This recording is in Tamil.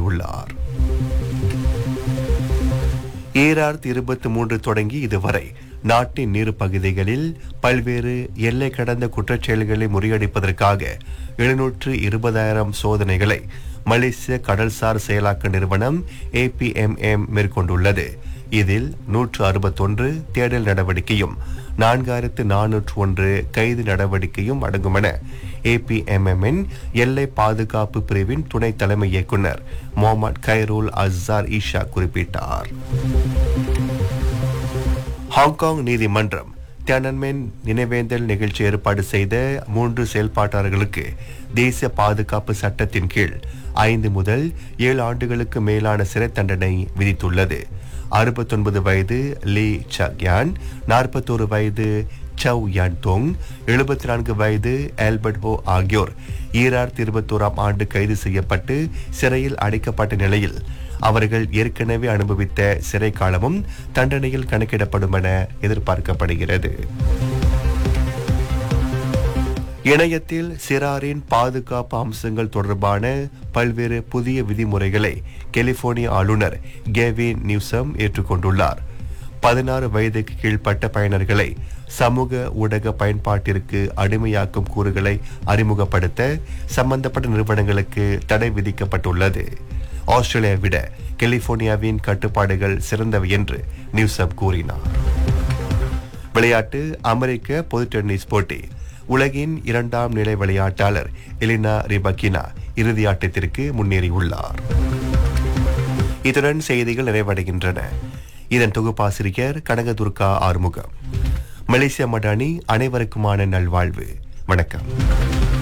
கூறியுள்ளார் ஈராயிரத்தி இருபத்தி மூன்று தொடங்கி இதுவரை நாட்டின் நீர் பகுதிகளில் பல்வேறு எல்லை கடந்த குற்றச்செயல்களை முறியடிப்பதற்காக எழுநூற்று இருபதாயிரம் சோதனைகளை மலேசிய கடல்சார் செயலாக்க நிறுவனம் ஏபிஎம்எம் மேற்கொண்டுள்ளது இதில் நூற்று அறுபத்தொன்று தேடல் நடவடிக்கையும் நான்காயிரத்து நானூற்று ஒன்று கைது நடவடிக்கையும் அடங்கும் என ஏபிஎம்எம்மின் எல்லை பாதுகாப்பு பிரிவின் துணை தலைமை இயக்குனர் முகமது கைரூல் அஸ்ஸார் ஈஷா குறிப்பிட்டார் ஹாங்காங் நீதிமன்றம் தியானன்மென் நினைவேந்தல் நிகழ்ச்சி ஏற்பாடு செய்த மூன்று செயல்பாட்டாளர்களுக்கு தேசிய பாதுகாப்பு சட்டத்தின் கீழ் ஐந்து முதல் ஏழு ஆண்டுகளுக்கு மேலான சிறை தண்டனை விதித்துள்ளது அறுபத்தொன்பது வயது லீ சக்யான் நாற்பத்தோரு வயது சவ் யான் தொங் எழுபத்தி நான்கு வயது ஆல்பர்ட் ஹோ ஆகியோர் ஈராயிரத்தி இருபத்தோராம் ஆண்டு கைது செய்யப்பட்டு சிறையில் அடைக்கப்பட்ட நிலையில் அவர்கள் ஏற்கனவே அனுபவித்த சிறை காலமும் தண்டனையில் கணக்கிடப்படும் என எதிர்பார்க்கப்படுகிறது இணையத்தில் சிறாரின் பாதுகாப்பு அம்சங்கள் தொடர்பான பல்வேறு புதிய விதிமுறைகளை கலிபோர்னியா ஆளுநர் கேவின் நியூசம் ஏற்றுக்கொண்டுள்ளார் பதினாறு வயதுக்கு கீழ்ப்பட்ட பயனர்களை சமூக ஊடக பயன்பாட்டிற்கு அடிமையாக்கும் கூறுகளை அறிமுகப்படுத்த சம்பந்தப்பட்ட நிறுவனங்களுக்கு தடை விதிக்கப்பட்டுள்ளது ஆஸ்திரேலியா விட கலிபோர்னியாவின் கட்டுப்பாடுகள் சிறந்தவை என்று நியூசம் கூறினார் விளையாட்டு அமெரிக்க பொது டென்னிஸ் போட்டி உலகின் இரண்டாம் நிலை விளையாட்டாளர் எலினா ரிபக்கினா இறுதி ஆட்டத்திற்கு முன்னேறியுள்ளார் இத்துடன் செய்திகள் நிறைவடைகின்றன இதன் தொகுப்பாசிரியர் கனகதுர்கா ஆறுமுகம் மலேசியா மடானி அனைவருக்குமான நல்வாழ்வு வணக்கம்